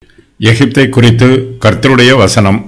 எகிப்தை குறித்து கர்த்தருடைய வசனம்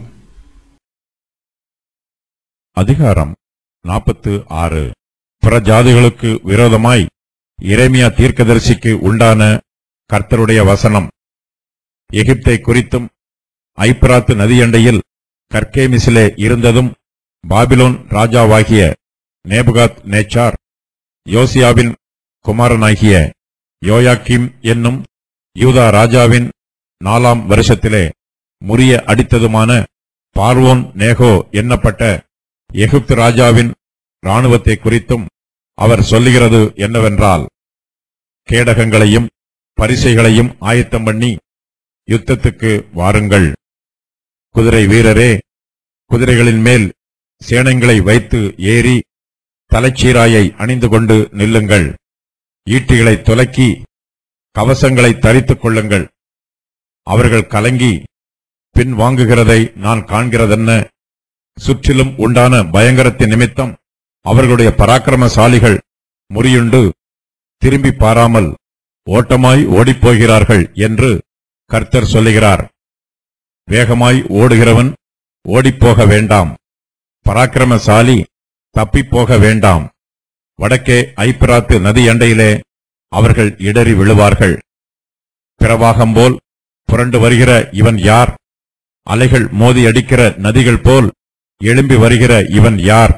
அதிகாரம் நாற்பத்து ஆறு பிற ஜாதிகளுக்கு விரோதமாய் இறைமியா தீர்க்கதரிசிக்கு உண்டான கர்த்தருடைய வசனம் எகிப்தை குறித்தும் ஐப்ராத்து நதியண்டையில் கர்கேமிசிலே இருந்ததும் பாபிலோன் ராஜாவாகிய நேபுகாத் நேச்சார் யோசியாவின் குமாரனாகிய யோயாக்கிம் என்னும் யூதா ராஜாவின் நாலாம் வருஷத்திலே முறிய அடித்ததுமான பார்வோன் நேகோ என்னப்பட்ட எகிப்து ராஜாவின் இராணுவத்தை குறித்தும் அவர் சொல்லுகிறது என்னவென்றால் கேடகங்களையும் பரிசைகளையும் ஆயத்தம் பண்ணி யுத்தத்துக்கு வாருங்கள் குதிரை வீரரே குதிரைகளின் மேல் சேனங்களை வைத்து ஏறி தலைச்சீராயை அணிந்து கொண்டு நில்லுங்கள் ஈட்டிகளை துலக்கி கவசங்களை தரித்துக் கொள்ளுங்கள் அவர்கள் கலங்கி பின் வாங்குகிறதை நான் காண்கிறதென்ன சுற்றிலும் உண்டான பயங்கரத்தின் நிமித்தம் அவர்களுடைய பராக்கிரமசாலிகள் முறியுண்டு திரும்பி பாராமல் ஓட்டமாய் ஓடிப்போகிறார்கள் என்று கர்த்தர் சொல்லுகிறார் வேகமாய் ஓடுகிறவன் ஓடிப்போக வேண்டாம் பராக்கிரமசாலி தப்பிப்போக வேண்டாம் வடக்கே ஐப்பிராத்து நதி அண்டையிலே அவர்கள் இடறி விழுவார்கள் பிரவாகம் போல் புரண்டு வருகிற இவன் யார் அலைகள் மோதி அடிக்கிற நதிகள் போல் எழும்பி வருகிற இவன் யார்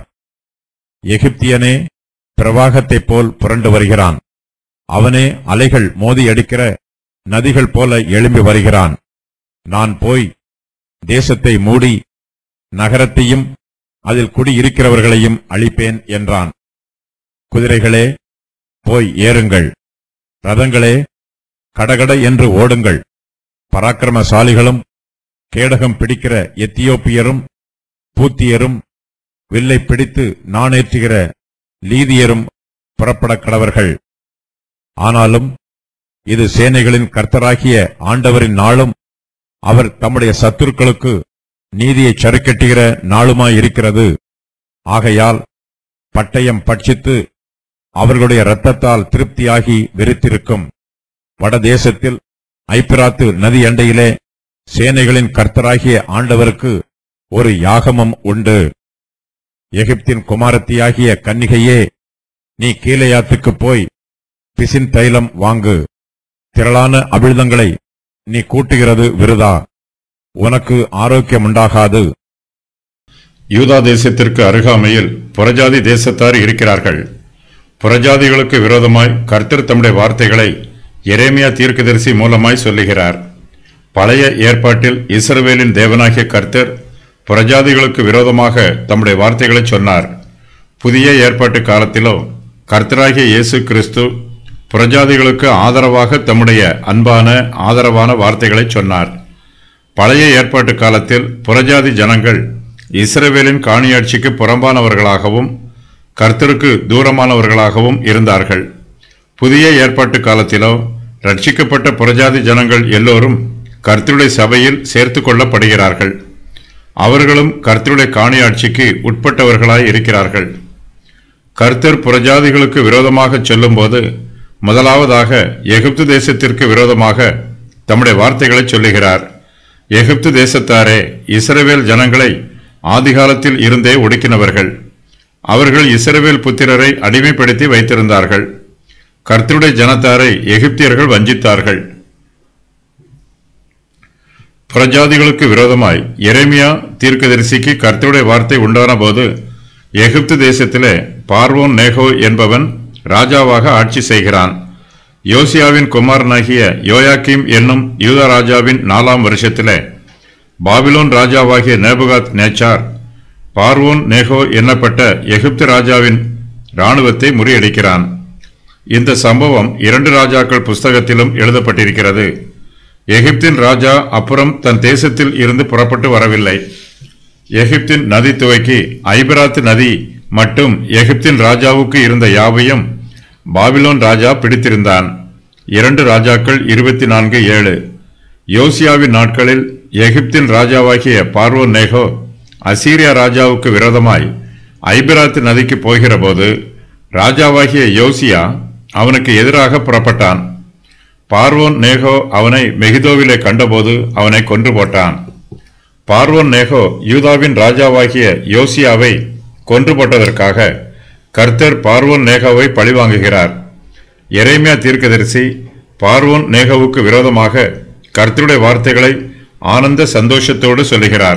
எகிப்தியனே பிரவாகத்தைப் போல் புரண்டு வருகிறான் அவனே அலைகள் மோதி அடிக்கிற நதிகள் போல எழும்பி வருகிறான் நான் போய் தேசத்தை மூடி நகரத்தையும் அதில் குடியிருக்கிறவர்களையும் அழிப்பேன் என்றான் குதிரைகளே போய் ஏறுங்கள் ரதங்களே கடகட என்று ஓடுங்கள் பராக்கிரமசாலிகளும் கேடகம் பிடிக்கிற எத்தியோப்பியரும் பூத்தியரும் வில்லை பிடித்து நாணேற்றுகிற லீதியரும் புறப்படக் கடவர்கள் ஆனாலும் இது சேனைகளின் கர்த்தராகிய ஆண்டவரின் நாளும் அவர் தம்முடைய சத்துருக்களுக்கு நீதியை சறுக்கட்டுகிற நாளுமாயிருக்கிறது ஆகையால் பட்டயம் பட்சித்து அவர்களுடைய இரத்தத்தால் திருப்தியாகி வெறித்திருக்கும் வடதேசத்தில் ஐப்பிராத்து நதி அண்டையிலே சேனைகளின் கர்த்தராகிய ஆண்டவருக்கு ஒரு யாகமம் உண்டு எகிப்தின் குமாரத்தியாகிய கன்னிகையே நீ கீழையாத்துக்குப் போய் பிசின் தைலம் வாங்கு திரளான அபிழ்தங்களை நீ கூட்டுகிறது விருதா உனக்கு ஆரோக்கியம் உண்டாகாது யூதா தேசத்திற்கு அருகாமையில் புறஜாதி தேசத்தார் இருக்கிறார்கள் புறஜாதிகளுக்கு விரோதமாய் கர்த்தர் தம்முடைய வார்த்தைகளை எரேமியா தீர்க்கதரிசி மூலமாய் சொல்லுகிறார் பழைய ஏற்பாட்டில் இஸ்ரவேலின் தேவனாகிய கர்த்தர் புறஜாதிகளுக்கு விரோதமாக தம்முடைய வார்த்தைகளை சொன்னார் புதிய ஏற்பாட்டு காலத்திலோ கர்த்தராகிய இயேசு கிறிஸ்து புறஜாதிகளுக்கு ஆதரவாக தம்முடைய அன்பான ஆதரவான வார்த்தைகளை சொன்னார் பழைய ஏற்பாட்டு காலத்தில் புறஜாதி ஜனங்கள் இஸ்ரவேலின் காணியாட்சிக்கு புறம்பானவர்களாகவும் கர்த்தருக்கு தூரமானவர்களாகவும் இருந்தார்கள் புதிய ஏற்பாட்டு காலத்திலோ ரட்சிக்கப்பட்ட புறஜாதி ஜனங்கள் எல்லோரும் கர்த்தருடைய சபையில் சேர்த்துக் கொள்ளப்படுகிறார்கள் அவர்களும் கர்த்தருடைய காணியாட்சிக்கு உட்பட்டவர்களாய் இருக்கிறார்கள் கர்த்தர் புறஜாதிகளுக்கு விரோதமாக சொல்லும்போது முதலாவதாக எகிப்து தேசத்திற்கு விரோதமாக தம்முடைய வார்த்தைகளை சொல்லுகிறார் எகிப்து தேசத்தாரே இஸ்ரவேல் ஜனங்களை ஆதிகாலத்தில் இருந்தே ஒடுக்கினவர்கள் அவர்கள் இஸ்ரவேல் புத்திரரை அடிமைப்படுத்தி வைத்திருந்தார்கள் கர்த்தருடைய ஜனத்தாரை எகிப்தியர்கள் வஞ்சித்தார்கள் புறஜாதிகளுக்கு விரோதமாய் எரேமியா தீர்க்கதரிசிக்கு கர்த்தருடைய வார்த்தை உண்டான போது எகிப்து தேசத்திலே பார்வோன் நேகோ என்பவன் ராஜாவாக ஆட்சி செய்கிறான் யோசியாவின் குமாரனாகிய யோயாக்கிம் என்னும் யூதா ராஜாவின் நாலாம் வருஷத்திலே பாபிலோன் ராஜாவாகிய நேபுகாத் நேச்சார் பார்வோன் நேகோ என்னப்பட்ட எகிப்து ராஜாவின் இராணுவத்தை முறியடிக்கிறான் இந்த சம்பவம் இரண்டு ராஜாக்கள் புஸ்தகத்திலும் எழுதப்பட்டிருக்கிறது எகிப்தின் ராஜா அப்புறம் தன் தேசத்தில் இருந்து புறப்பட்டு வரவில்லை எகிப்தின் நதி துவக்கி ஐபராத்து நதி மட்டும் எகிப்தின் ராஜாவுக்கு இருந்த யாவையும் பாபிலோன் ராஜா பிடித்திருந்தான் இரண்டு ராஜாக்கள் இருபத்தி நான்கு ஏழு யோசியாவின் நாட்களில் எகிப்தின் ராஜாவாகிய பார்வோன் நேகோ அசீரியா ராஜாவுக்கு விரோதமாய் ஐபிராத்து நதிக்கு போகிறபோது ராஜாவாகிய யோசியா அவனுக்கு எதிராக புறப்பட்டான் பார்வோன் நேகோ அவனை மெகிதோவிலே கண்டபோது அவனை கொன்று போட்டான் பார்வோன் நேகோ யூதாவின் ராஜாவாகிய யோசியாவை கொன்று போட்டதற்காக கர்த்தர் பார்வோன் நேகோவை பழிவாங்குகிறார் எரேமியா தீர்க்கதரிசி பார்வோன் நேகோவுக்கு விரோதமாக கர்த்தருடைய வார்த்தைகளை ஆனந்த சந்தோஷத்தோடு சொல்லுகிறார்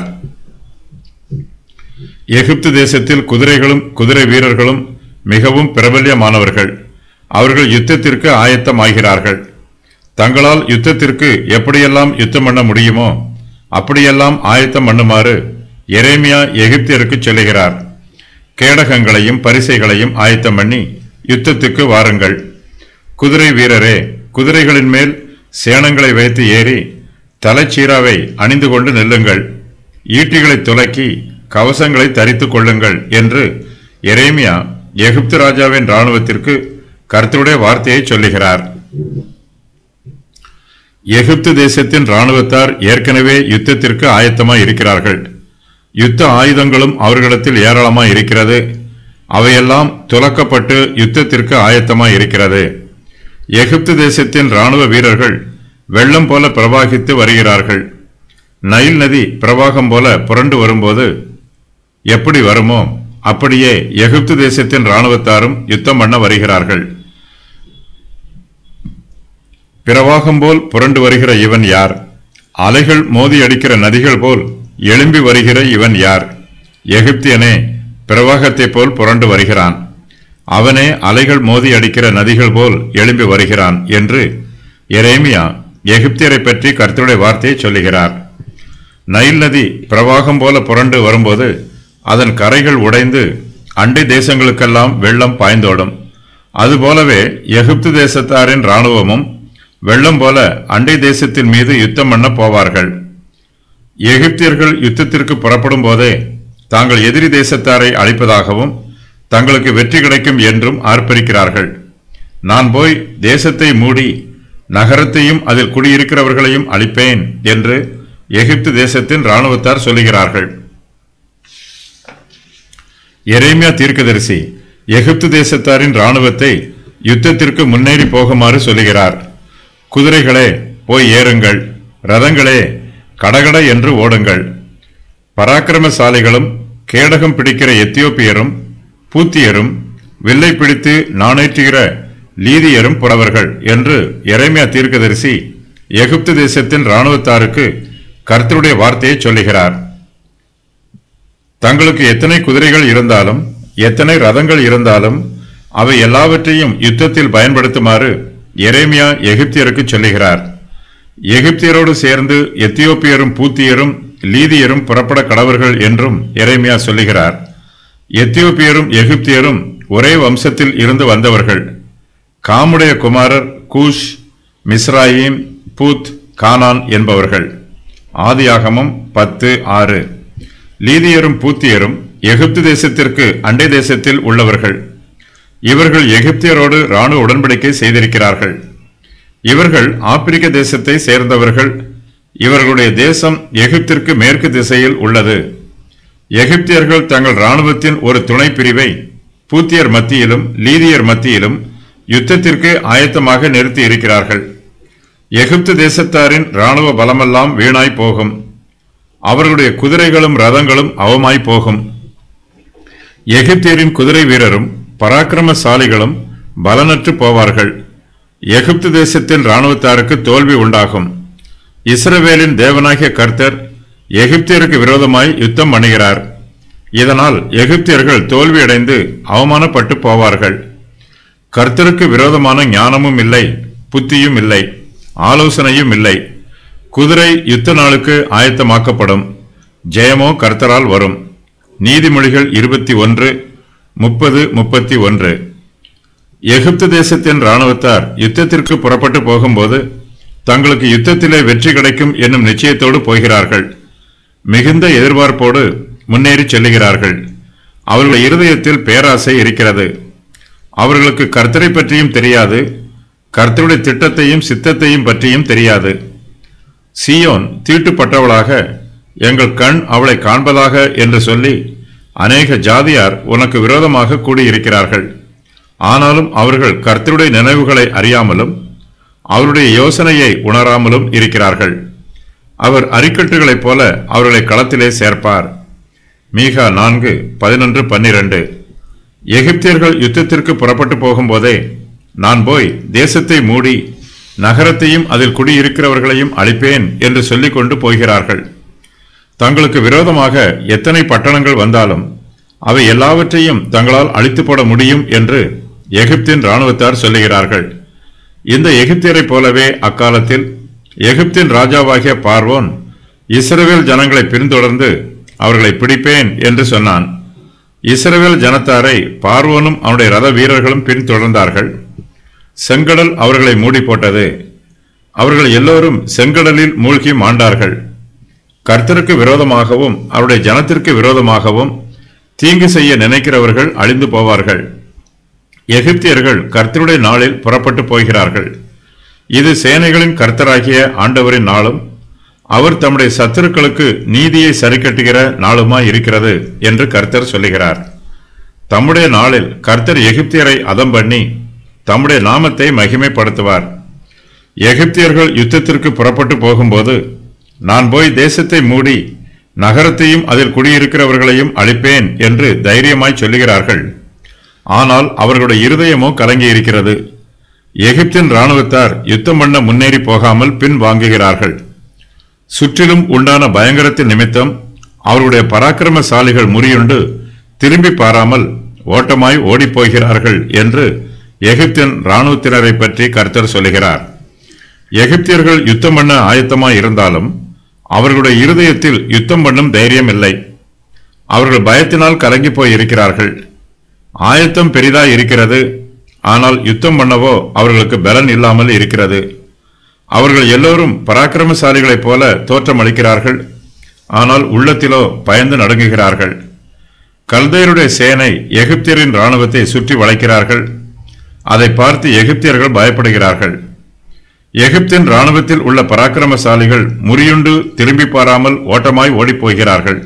எகிப்து தேசத்தில் குதிரைகளும் குதிரை வீரர்களும் மிகவும் பிரபல்யமானவர்கள் அவர்கள் யுத்தத்திற்கு ஆயத்தமாகிறார்கள் தங்களால் யுத்தத்திற்கு எப்படியெல்லாம் யுத்தம் பண்ண முடியுமோ அப்படியெல்லாம் ஆயத்தம் பண்ணுமாறு எரேமியா எகிப்தியருக்கு சொல்லுகிறார் கேடகங்களையும் பரிசைகளையும் ஆயத்தம் பண்ணி யுத்தத்துக்கு வாருங்கள் குதிரை வீரரே குதிரைகளின் மேல் சேணங்களை வைத்து ஏறி தலைச்சீராவை அணிந்து கொண்டு நில்லுங்கள் ஈட்டிகளை துலக்கி கவசங்களை தரித்துக் கொள்ளுங்கள் என்று எரேமியா எகிப்து ராஜாவின் ராணுவத்திற்கு கர்த்தருடைய வார்த்தையை சொல்லுகிறார் எகிப்து தேசத்தின் ராணுவத்தார் ஏற்கனவே யுத்தத்திற்கு ஆயத்தமாய் இருக்கிறார்கள் யுத்த ஆயுதங்களும் அவர்களிடத்தில் ஏராளமாய் இருக்கிறது அவையெல்லாம் துலக்கப்பட்டு யுத்தத்திற்கு ஆயத்தமாய் இருக்கிறது எகிப்து தேசத்தின் ராணுவ வீரர்கள் வெள்ளம் போல பிரவாகித்து வருகிறார்கள் நைல் நதி பிரவாகம் போல புரண்டு வரும்போது எப்படி வருமோ அப்படியே எகிப்து தேசத்தின் ராணுவத்தாரும் யுத்தம் பண்ண வருகிறார்கள் பிரவாகம் போல் புரண்டு வருகிற இவன் யார் அலைகள் மோதி அடிக்கிற நதிகள் போல் எழும்பி வருகிற இவன் யார் எகிப்தியனே பிரவாகத்தைப் போல் புரண்டு வருகிறான் அவனே அலைகள் மோதி அடிக்கிற நதிகள் போல் எழும்பி வருகிறான் என்று எரேமியா எகிப்தியரை பற்றி கர்த்தருடைய வார்த்தையை சொல்லுகிறார் நைல் நதி பிரவாகம் போல புரண்டு வரும்போது அதன் கரைகள் உடைந்து அண்டை தேசங்களுக்கெல்லாம் வெள்ளம் பாய்ந்தோடும் அதுபோலவே எகிப்து தேசத்தாரின் ராணுவமும் வெள்ளம் போல அண்டை தேசத்தின் மீது யுத்தம் பண்ண போவார்கள் எகிப்தியர்கள் யுத்தத்திற்கு புறப்படும் போதே தாங்கள் எதிரி தேசத்தாரை அழிப்பதாகவும் தங்களுக்கு வெற்றி கிடைக்கும் என்றும் ஆர்ப்பரிக்கிறார்கள் நான் போய் தேசத்தை மூடி நகரத்தையும் அதில் குடியிருக்கிறவர்களையும் அழிப்பேன் என்று எகிப்து தேசத்தின் ராணுவத்தார் சொல்லுகிறார்கள் எரேமியா தீர்க்கதரிசி எகிப்து தேசத்தாரின் ராணுவத்தை யுத்தத்திற்கு முன்னேறி போகுமாறு சொல்லுகிறார் குதிரைகளே போய் ஏறுங்கள் ரதங்களே கடகட என்று ஓடுங்கள் பராக்கிரமசாலிகளும் கேடகம் பிடிக்கிற எத்தியோப்பியரும் பூத்தியரும் வில்லை பிடித்து நாணேற்றுகிற லீதியரும் புறவர்கள் என்று எரேமியா தீர்க்கதரிசி எகிப்து தேசத்தின் ராணுவத்தாருக்கு கர்த்தருடைய வார்த்தையை சொல்லுகிறார் தங்களுக்கு எத்தனை குதிரைகள் இருந்தாலும் எத்தனை ரதங்கள் இருந்தாலும் அவை எல்லாவற்றையும் யுத்தத்தில் பயன்படுத்துமாறு எரேமியா எகிப்தியருக்கு சொல்லுகிறார் எகிப்தியரோடு சேர்ந்து எத்தியோப்பியரும் பூத்தியரும் லீதியரும் புறப்பட கடவர்கள் என்றும் எரேமியா சொல்லுகிறார் எத்தியோப்பியரும் எகிப்தியரும் ஒரே வம்சத்தில் இருந்து வந்தவர்கள் காமுடைய குமாரர் கூஷ் மிஸ்ராயிம் பூத் கானான் என்பவர்கள் ஆதியாகமம் பத்து ஆறு லீதியரும் பூத்தியரும் எகிப்து தேசத்திற்கு அண்டை தேசத்தில் உள்ளவர்கள் இவர்கள் எகிப்தியரோடு ராணுவ உடன்படிக்கை செய்திருக்கிறார்கள் இவர்கள் ஆப்பிரிக்க தேசத்தை சேர்ந்தவர்கள் இவர்களுடைய தேசம் எகிப்திற்கு மேற்கு திசையில் உள்ளது எகிப்தியர்கள் தங்கள் ராணுவத்தின் ஒரு துணை பிரிவை பூத்தியர் மத்தியிலும் லீதியர் மத்தியிலும் யுத்தத்திற்கு ஆயத்தமாக நிறுத்தி இருக்கிறார்கள் எகிப்து தேசத்தாரின் ராணுவ பலமெல்லாம் வீணாய் போகும் அவர்களுடைய குதிரைகளும் ரதங்களும் அவமாய் போகும் எகிப்தியரின் குதிரை வீரரும் பராக்கிரமசாலிகளும் பலனற்று போவார்கள் எகிப்து தேசத்தின் ராணுவத்தாருக்கு தோல்வி உண்டாகும் இஸ்ரவேலின் தேவனாகிய கர்த்தர் எகிப்தியருக்கு விரோதமாய் யுத்தம் பண்ணுகிறார் இதனால் எகிப்தியர்கள் தோல்வியடைந்து அவமானப்பட்டு போவார்கள் கர்த்தருக்கு விரோதமான ஞானமும் இல்லை புத்தியும் இல்லை ஆலோசனையும் இல்லை குதிரை யுத்த நாளுக்கு ஆயத்தமாக்கப்படும் ஜெயமோ கர்த்தரால் வரும் நீதிமொழிகள் இருபத்தி ஒன்று முப்பது முப்பத்தி ஒன்று எகிப்து தேசத்தின் ராணுவத்தார் யுத்தத்திற்கு புறப்பட்டு போகும்போது தங்களுக்கு யுத்தத்திலே வெற்றி கிடைக்கும் என்னும் நிச்சயத்தோடு போகிறார்கள் மிகுந்த எதிர்பார்ப்போடு முன்னேறி செல்லுகிறார்கள் அவர்கள் இருதயத்தில் பேராசை இருக்கிறது அவர்களுக்கு கர்த்தரை பற்றியும் தெரியாது கர்த்தருடைய திட்டத்தையும் சித்தத்தையும் பற்றியும் தெரியாது சீயோன் தீட்டுப்பட்டவளாக எங்கள் கண் அவளை காண்பதாக என்று சொல்லி அநேக ஜாதியார் உனக்கு விரோதமாக கூடியிருக்கிறார்கள் ஆனாலும் அவர்கள் கர்த்தருடைய நினைவுகளை அறியாமலும் அவருடைய யோசனையை உணராமலும் இருக்கிறார்கள் அவர் அரிக்கட்டுகளைப் போல அவர்களை களத்திலே சேர்ப்பார் மீகா நான்கு பதினொன்று பன்னிரண்டு எகிப்தியர்கள் யுத்தத்திற்கு புறப்பட்டு போகும்போதே நான் போய் தேசத்தை மூடி நகரத்தையும் அதில் குடியிருக்கிறவர்களையும் அழிப்பேன் என்று சொல்லிக் கொண்டு போகிறார்கள் தங்களுக்கு விரோதமாக எத்தனை பட்டணங்கள் வந்தாலும் அவை எல்லாவற்றையும் தங்களால் அழித்து போட முடியும் என்று எகிப்தின் இராணுவத்தார் சொல்லுகிறார்கள் இந்த எகிப்தியரைப் போலவே அக்காலத்தில் எகிப்தின் ராஜாவாகிய பார்வோன் இஸ்ரவேல் ஜனங்களை பின்தொடர்ந்து அவர்களை பிடிப்பேன் என்று சொன்னான் இஸ்ரவேல் ஜனத்தாரை பார்வோனும் அவனுடைய ரத வீரர்களும் பின்தொடர்ந்தார்கள் செங்கடல் அவர்களை மூடி போட்டது அவர்கள் எல்லோரும் செங்கடலில் மூழ்கி மாண்டார்கள் கர்த்தருக்கு விரோதமாகவும் அவருடைய ஜனத்திற்கு விரோதமாகவும் தீங்கு செய்ய நினைக்கிறவர்கள் அழிந்து போவார்கள் எகிப்தியர்கள் கர்த்தருடைய நாளில் புறப்பட்டு போகிறார்கள் இது சேனைகளின் கர்த்தராகிய ஆண்டவரின் நாளும் அவர் தம்முடைய சத்துருக்களுக்கு நீதியை சரிக்கட்டுகிற நாளுமாய் இருக்கிறது என்று கர்த்தர் சொல்லுகிறார் தம்முடைய நாளில் கர்த்தர் எகிப்தியரை அதம் பண்ணி தம்முடைய நாமத்தை மகிமைப்படுத்துவார் எகிப்தியர்கள் யுத்தத்திற்கு புறப்பட்டு போகும்போது நான் போய் தேசத்தை மூடி நகரத்தையும் அதில் குடியிருக்கிறவர்களையும் அழிப்பேன் என்று தைரியமாய் சொல்லுகிறார்கள் ஆனால் அவர்களுடைய இருதயமோ கலங்கி இருக்கிறது எகிப்தின் இராணுவத்தார் யுத்தம் பண்ண முன்னேறி போகாமல் பின் வாங்குகிறார்கள் சுற்றிலும் உண்டான பயங்கரத்தின் நிமித்தம் அவருடைய பராக்கிரமசாலிகள் முறியுண்டு திரும்பி பாராமல் ஓட்டமாய் ஓடிப்போகிறார்கள் என்று எகிப்தின் இராணுவத்தினரை பற்றி கர்த்தர் சொல்லுகிறார் எகிப்தியர்கள் யுத்தம் பண்ண ஆயத்தமாய் இருந்தாலும் அவர்களுடைய இருதயத்தில் யுத்தம் பண்ணும் தைரியம் இல்லை அவர்கள் பயத்தினால் கலங்கி போய் இருக்கிறார்கள் ஆயத்தம் பெரிதாய் இருக்கிறது ஆனால் யுத்தம் பண்ணவோ அவர்களுக்கு பலன் இல்லாமல் இருக்கிறது அவர்கள் எல்லோரும் பராக்கிரமசாலிகளைப் போல தோற்றமளிக்கிறார்கள் ஆனால் உள்ளத்திலோ பயந்து நடுங்குகிறார்கள் கல்தையருடைய சேனை எகிப்தியரின் இராணுவத்தை சுற்றி வளைக்கிறார்கள் அதை பார்த்து எகிப்தியர்கள் பயப்படுகிறார்கள் எகிப்தின் இராணுவத்தில் உள்ள பராக்கிரமசாலிகள் முறியுண்டு திரும்பி பாராமல் ஓட்டமாய் ஓடிப்போகிறார்கள்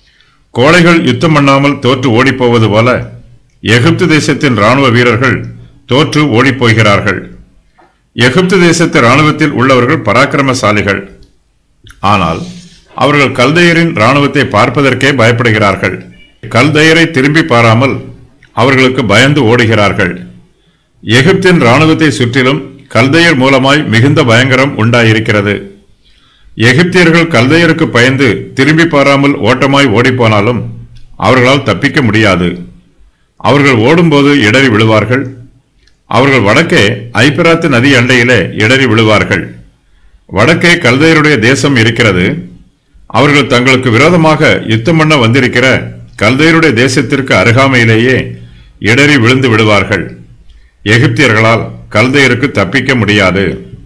கோழைகள் யுத்தம் பண்ணாமல் தோற்று ஓடிப்போவது போல எகிப்து தேசத்தின் இராணுவ வீரர்கள் தோற்று ஓடிப்போகிறார்கள் எகிப்து தேசத்து இராணுவத்தில் உள்ளவர்கள் பராக்கிரமசாலிகள் ஆனால் அவர்கள் கல்தையரின் இராணுவத்தை பார்ப்பதற்கே பயப்படுகிறார்கள் கல்தையரை திரும்பி பாராமல் அவர்களுக்கு பயந்து ஓடுகிறார்கள் எகிப்தின் இராணுவத்தை சுற்றிலும் கல்தையர் மூலமாய் மிகுந்த பயங்கரம் உண்டாயிருக்கிறது எகிப்தியர்கள் கல்தையருக்கு பயந்து திரும்பி பாராமல் ஓட்டமாய் ஓடிப்போனாலும் அவர்களால் தப்பிக்க முடியாது அவர்கள் ஓடும்போது இடறி விழுவார்கள் அவர்கள் வடக்கே ஐபிராத்து நதி அண்டையிலே இடறி விழுவார்கள் வடக்கே கல்தையருடைய தேசம் இருக்கிறது அவர்கள் தங்களுக்கு விரோதமாக யுத்தம் பண்ண வந்திருக்கிற கல்தையருடைய தேசத்திற்கு அருகாமையிலேயே இடறி விழுந்து விடுவார்கள் எகிப்தியர்களால் கல்தையருக்கு தப்பிக்க முடியாது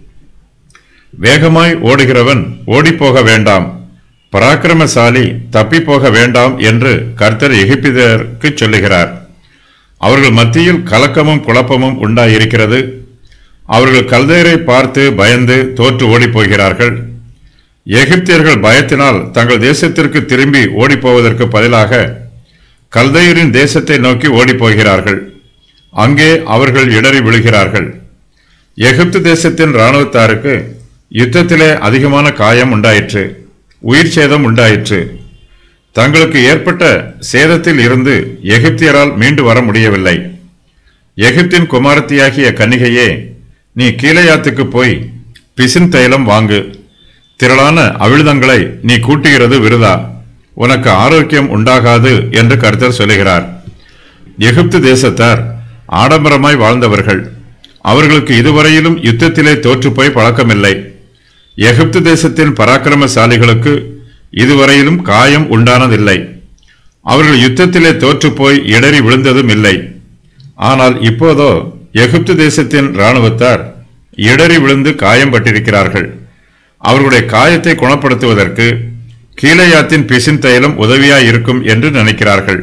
வேகமாய் ஓடுகிறவன் ஓடிப்போக வேண்டாம் பராக்கிரமசாலி தப்பிப் போக வேண்டாம் என்று கர்த்தர் எகிப்தியருக்கு சொல்லுகிறார் அவர்கள் மத்தியில் கலக்கமும் குழப்பமும் உண்டாயிருக்கிறது அவர்கள் கல்தையரை பார்த்து பயந்து தோற்று ஓடிப்போகிறார்கள் எகிப்தியர்கள் பயத்தினால் தங்கள் தேசத்திற்கு திரும்பி ஓடிப்போவதற்கு பதிலாக கல்தையரின் தேசத்தை நோக்கி ஓடிப்போகிறார்கள் அங்கே அவர்கள் இடறி விழுகிறார்கள் எகிப்து தேசத்தின் இராணுவத்தாருக்கு யுத்தத்திலே அதிகமான காயம் உண்டாயிற்று உயிர் சேதம் உண்டாயிற்று தங்களுக்கு ஏற்பட்ட சேதத்தில் இருந்து எகிப்தியரால் மீண்டு வர முடியவில்லை எகிப்தின் குமாரத்தியாகிய கன்னிகையே நீ கீழையாத்துக்கு போய் பிசின் தைலம் வாங்கு திரளான அவிழ்தங்களை நீ கூட்டுகிறது விருதா உனக்கு ஆரோக்கியம் உண்டாகாது என்று கர்த்தர் சொல்லுகிறார் எகிப்து தேசத்தார் ஆடம்பரமாய் வாழ்ந்தவர்கள் அவர்களுக்கு இதுவரையிலும் யுத்தத்திலே தோற்றுப்போய் பழக்கமில்லை எகிப்து தேசத்தின் பராக்கிரமசாலிகளுக்கு இதுவரையிலும் காயம் உண்டானதில்லை அவர்கள் யுத்தத்திலே தோற்றுப்போய் இடறி விழுந்ததும் இல்லை ஆனால் இப்போதோ எகிப்து தேசத்தின் இராணுவத்தார் இடறி விழுந்து காயம் பட்டிருக்கிறார்கள் அவர்களுடைய காயத்தை குணப்படுத்துவதற்கு கீழையாத்தின் பிசின் தைலம் உதவியாயிருக்கும் என்று நினைக்கிறார்கள்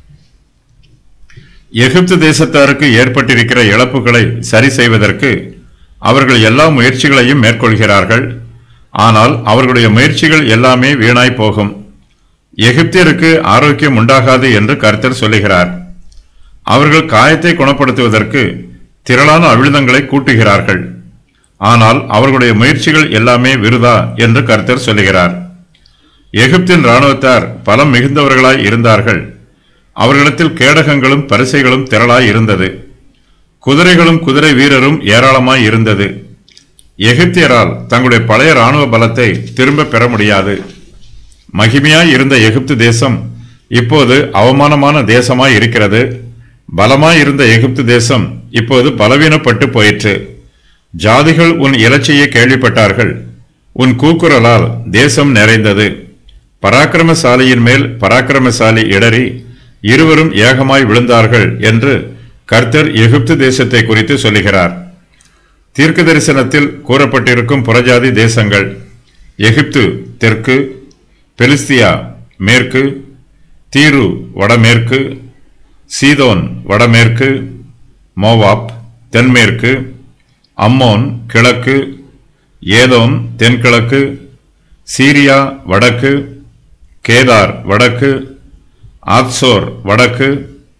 எகிப்து தேசத்தாருக்கு ஏற்பட்டிருக்கிற இழப்புகளை சரி செய்வதற்கு அவர்கள் எல்லா முயற்சிகளையும் மேற்கொள்கிறார்கள் ஆனால் அவர்களுடைய முயற்சிகள் எல்லாமே வீணாய் போகும் எகிப்தியருக்கு ஆரோக்கியம் உண்டாகாது என்று கர்த்தர் சொல்லுகிறார் அவர்கள் காயத்தை குணப்படுத்துவதற்கு திரளான அவிழ்தங்களை கூட்டுகிறார்கள் ஆனால் அவர்களுடைய முயற்சிகள் எல்லாமே விருதா என்று கர்த்தர் சொல்லுகிறார் எகிப்தின் இராணுவத்தார் பலம் மிகுந்தவர்களாய் இருந்தார்கள் அவர்களிடத்தில் கேடகங்களும் பரிசைகளும் திரளாய் இருந்தது குதிரைகளும் குதிரை வீரரும் ஏராளமாய் இருந்தது எகிப்தியரால் தங்களுடைய பழைய இராணுவ பலத்தை திரும்ப பெற முடியாது மகிமையாய் இருந்த எகிப்து தேசம் இப்போது அவமானமான தேசமாய் இருக்கிறது பலமாய் இருந்த எகிப்து தேசம் இப்போது பலவீனப்பட்டு போயிற்று ஜாதிகள் உன் இலச்சையை கேள்விப்பட்டார்கள் உன் கூக்குரலால் தேசம் நிறைந்தது பராக்கிரமசாலியின் மேல் பராக்கிரமசாலி இடறி இருவரும் ஏகமாய் விழுந்தார்கள் என்று கர்த்தர் எகிப்து தேசத்தை குறித்து சொல்லுகிறார் தீர்க்க தரிசனத்தில் கூறப்பட்டிருக்கும் புறஜாதி தேசங்கள் எகிப்து தெற்கு பெலிஸ்தியா மேற்கு தீரு வடமேற்கு சீதோன் வடமேற்கு மோவாப் தென்மேற்கு அம்மோன் கிழக்கு ஏதோம் தென்கிழக்கு சீரியா வடக்கு கேதார் வடக்கு ஆத்சோர் வடக்கு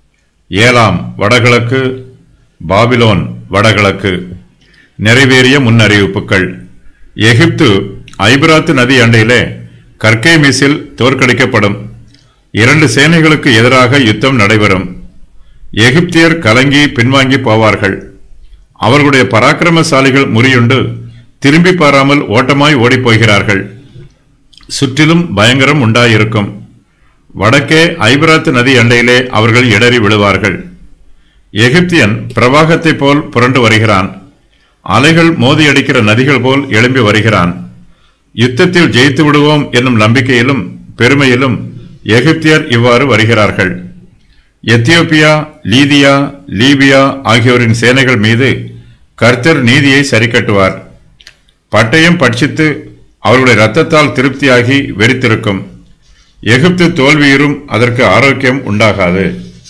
ஏலாம் வடகிழக்கு பாபிலோன் வடகிழக்கு நிறைவேறிய முன்னறிவிப்புகள் எகிப்து ஐபிராத்து நதி அண்டையிலே கர்கேமிஸில் தோற்கடிக்கப்படும் இரண்டு சேனைகளுக்கு எதிராக யுத்தம் நடைபெறும் எகிப்தியர் கலங்கி பின்வாங்கி போவார்கள் அவர்களுடைய பராக்கிரமசாலிகள் முறியுண்டு திரும்பி பாராமல் ஓட்டமாய் ஓடிப் போகிறார்கள் சுற்றிலும் பயங்கரம் உண்டாயிருக்கும் வடக்கே ஐபிராத்து நதி அண்டையிலே அவர்கள் இடறி விழுவார்கள் எகிப்தியன் பிரவாகத்தைப் போல் புரண்டு வருகிறான் அலைகள் மோதியடிக்கிற நதிகள் போல் எழும்பி வருகிறான் யுத்தத்தில் ஜெயித்து விடுவோம் என்னும் நம்பிக்கையிலும் பெருமையிலும் எகிப்தியர் இவ்வாறு வருகிறார்கள் எத்தியோப்பியா லீதியா லீபியா ஆகியோரின் சேனைகள் மீது கர்த்தர் நீதியை சரிக்கட்டுவார் பட்டயம் பட்சித்து அவர்களுடைய இரத்தத்தால் திருப்தியாகி வெறித்திருக்கும் எகிப்து தோல்வியுறும் அதற்கு ஆரோக்கியம் உண்டாகாது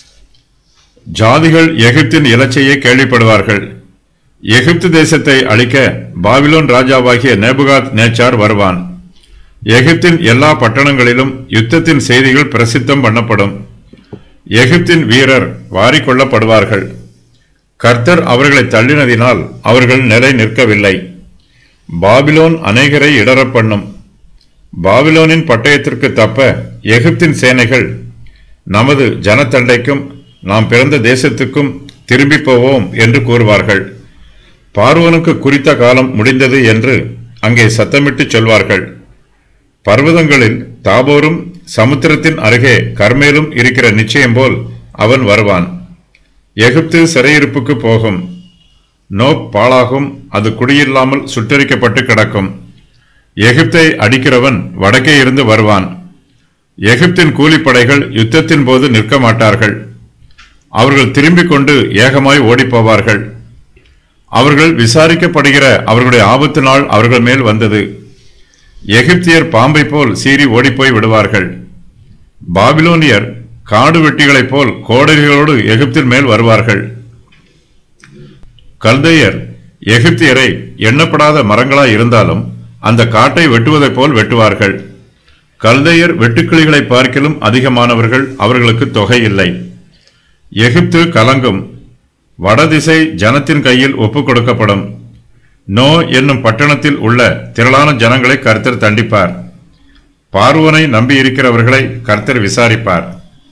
ஜாதிகள் எகிப்தின் இலச்சையை கேள்விப்படுவார்கள் எகிப்து தேசத்தை அழிக்க பாபிலோன் ராஜாவாகிய நேபுகாத் நேச்சார் வருவான் எகிப்தின் எல்லா பட்டணங்களிலும் யுத்தத்தின் செய்திகள் பிரசித்தம் பண்ணப்படும் எகிப்தின் வீரர் வாரிக்கொள்ளப்படுவார்கள் கர்த்தர் அவர்களை தள்ளினதினால் அவர்கள் நிலை நிற்கவில்லை பாபிலோன் அநேகரை இடறப் பண்ணும் பாபிலோனின் பட்டயத்திற்கு தப்ப எகிப்தின் சேனைகள் நமது ஜனத்தண்டைக்கும் நாம் பிறந்த தேசத்துக்கும் திரும்பி போவோம் என்று கூறுவார்கள் பார்வனுக்கு குறித்த காலம் முடிந்தது என்று அங்கே சத்தமிட்டு சொல்வார்கள் பர்வதங்களில் தாபோரும் சமுத்திரத்தின் அருகே கர்மேலும் இருக்கிற நிச்சயம் போல் அவன் வருவான் எகிப்து சிறையிருப்புக்கு போகும் நோப் பாழாகும் அது குடியில்லாமல் சுட்டரிக்கப்பட்டு கிடக்கும் எகிப்தை அடிக்கிறவன் வடக்கே இருந்து வருவான் எகிப்தின் கூலிப்படைகள் யுத்தத்தின் போது நிற்க மாட்டார்கள் அவர்கள் திரும்பிக் கொண்டு ஏகமாய் ஓடிப்போவார்கள் அவர்கள் விசாரிக்கப்படுகிற அவர்களுடைய ஆபத்து நாள் அவர்கள் மேல் வந்தது எகிப்தியர் பாம்பை போல் சீறி ஓடிப்போய் விடுவார்கள் பாபிலோனியர் காடு வெட்டிகளைப் போல் கோடரிகளோடு எகிப்தின் மேல் வருவார்கள் கல்தையர் எகிப்தியரை எண்ணப்படாத மரங்களாய் இருந்தாலும் அந்த காட்டை வெட்டுவதைப் போல் வெட்டுவார்கள் கல்தையர் வெட்டுக்கிளிகளை பார்க்கிலும் அதிகமானவர்கள் அவர்களுக்கு தொகை இல்லை எகிப்து கலங்கும் வடதிசை ஜனத்தின் கையில் ஒப்புக் கொடுக்கப்படும் நோ என்னும் பட்டணத்தில் உள்ள திரளான ஜனங்களை கர்த்தர் தண்டிப்பார் பார்வோனை நம்பியிருக்கிறவர்களை கர்த்தர் விசாரிப்பார்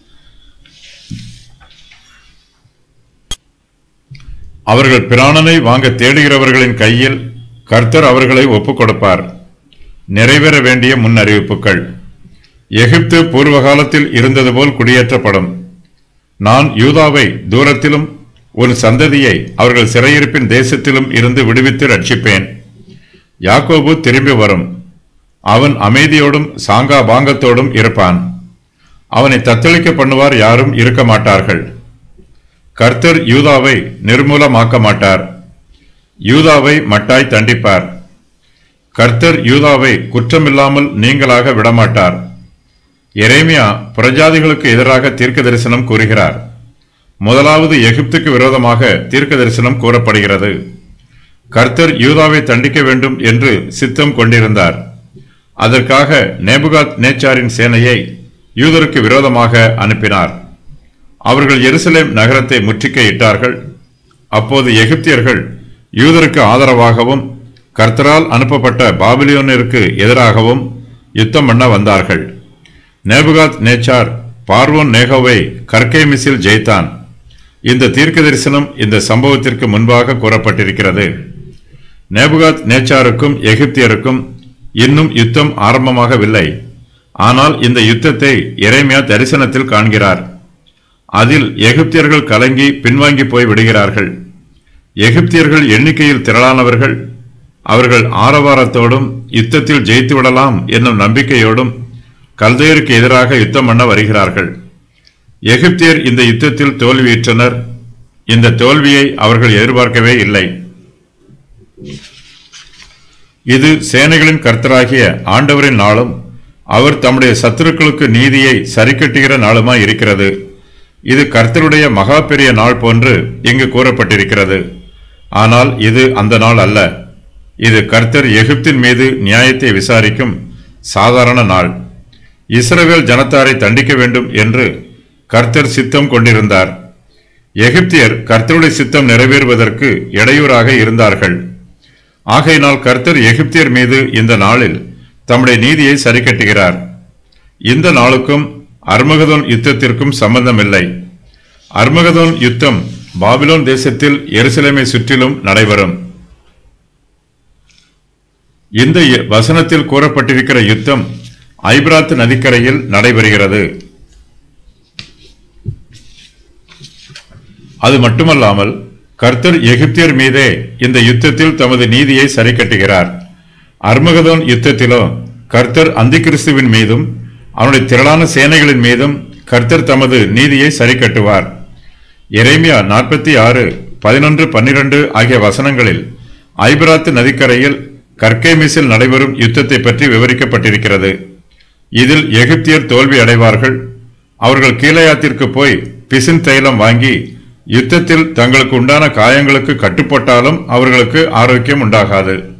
அவர்கள் பிராணனை வாங்க தேடுகிறவர்களின் கையில் கர்த்தர் அவர்களை ஒப்புக் கொடுப்பார் நிறைவேற வேண்டிய முன்னறிவிப்புகள் எகிப்து பூர்வ காலத்தில் இருந்தது போல் குடியேற்றப்படும் நான் யூதாவை தூரத்திலும் ஒரு சந்ததியை அவர்கள் சிறையிருப்பின் தேசத்திலும் இருந்து விடுவித்து ரட்சிப்பேன் யாக்கோபு திரும்பி வரும் அவன் அமைதியோடும் சாங்கா பாங்கத்தோடும் இருப்பான் அவனை தத்தளிக்க பண்ணுவார் யாரும் இருக்க மாட்டார்கள் கர்த்தர் யூதாவை நிர்மூலமாக்க மாட்டார் யூதாவை மட்டாய் தண்டிப்பார் கர்த்தர் யூதாவை குற்றமில்லாமல் நீங்களாக விடமாட்டார் எரேமியா புறஜாதிகளுக்கு எதிராக தீர்க்க தரிசனம் கூறுகிறார் முதலாவது எகிப்துக்கு விரோதமாக தீர்க்க தரிசனம் கூறப்படுகிறது கர்த்தர் யூதாவை தண்டிக்க வேண்டும் என்று சித்தம் கொண்டிருந்தார் அதற்காக நேபுகாத் நேச்சாரின் சேனையை யூதருக்கு விரோதமாக அனுப்பினார் அவர்கள் எருசலேம் நகரத்தை முற்றுகையிட்டார்கள் அப்போது எகிப்தியர்கள் யூதருக்கு ஆதரவாகவும் கர்த்தரால் அனுப்பப்பட்ட பாபிலியோனிற்கு எதிராகவும் யுத்தம் பண்ண வந்தார்கள் நேபுகாத் நேச்சார் பார்வோன் நேகோவை கர்கேமிஸில் ஜெயித்தான் இந்த தீர்க்க தரிசனம் இந்த சம்பவத்திற்கு முன்பாக கூறப்பட்டிருக்கிறது நேபுகாத் நேச்சாருக்கும் எகிப்தியருக்கும் இன்னும் யுத்தம் ஆரம்பமாகவில்லை ஆனால் இந்த யுத்தத்தை எரேமியா தரிசனத்தில் காண்கிறார் அதில் எகிப்தியர்கள் கலங்கி பின்வாங்கி போய் விடுகிறார்கள் எகிப்தியர்கள் எண்ணிக்கையில் திரளானவர்கள் அவர்கள் ஆரவாரத்தோடும் யுத்தத்தில் ஜெயித்து விடலாம் என்னும் நம்பிக்கையோடும் கல்தையருக்கு எதிராக யுத்தம் பண்ண வருகிறார்கள் எகிப்தியர் இந்த யுத்தத்தில் தோல்வியுற்றனர் இந்த தோல்வியை அவர்கள் எதிர்பார்க்கவே இல்லை இது சேனைகளின் கர்த்தராகிய ஆண்டவரின் நாளும் அவர் தம்முடைய சத்துருக்களுக்கு நீதியை சரிக்கட்டுகிற நாளுமாய் இருக்கிறது இது கர்த்தருடைய மகா பெரிய நாள் போன்று இங்கு கூறப்பட்டிருக்கிறது ஆனால் இது அந்த நாள் அல்ல இது கர்த்தர் எகிப்தின் மீது நியாயத்தை விசாரிக்கும் சாதாரண நாள் இஸ்ரவேல் ஜனத்தாரை தண்டிக்க வேண்டும் என்று கர்த்தர் சித்தம் கொண்டிருந்தார் எகிப்தியர் கர்த்தருடைய சித்தம் நிறைவேறுவதற்கு இடையூறாக இருந்தார்கள் ஆகையினால் கர்த்தர் எகிப்தியர் மீது இந்த நாளில் தம்முடைய நீதியை சரிக்கட்டுகிறார் இந்த நாளுக்கும் அர்மகதோன் யுத்தத்திற்கும் சம்பந்தமில்லை அர்மகதோன் யுத்தம் பாபிலோன் தேசத்தில் எருசலேமை சுற்றிலும் நடைபெறும் இந்த ய- வசனத்தில் கூறப்பட்டிருக்கிற யுத்தம் ஐபிராத் நதிக்கரையில் நடைபெறுகிறது அது மட்டுமல்லாமல் கர்த்தர் எகிப்தியர் மீதே இந்த யுத்தத்தில் தமது நீதியை சரிக்கட்டுகிறார் அர்மகதோன் யுத்தத்திலோ கர்த்தர் அந்திகிறிஸ்துவின் மீதும் அவனுடைய திரளான சேனைகளின் மீதும் கர்த்தர் தமது நீதியை சரிக்கட்டுவார் எரேமியா நாற்பத்தி ஆறு பதினொன்று பன்னிரண்டு ஆகிய வசனங்களில் ஐபிராத்து நதிக்கரையில் கர்கேமிஸில் நடைபெறும் யுத்தத்தை பற்றி விவரிக்கப்பட்டிருக்கிறது இதில் எகிப்தியர் தோல்வி அடைவார்கள் அவர்கள் கீழையாத்திற்கு போய் பிசின் தைலம் வாங்கி யுத்தத்தில் தங்களுக்கு உண்டான காயங்களுக்கு கட்டுப்பட்டாலும் அவர்களுக்கு ஆரோக்கியம் உண்டாகாது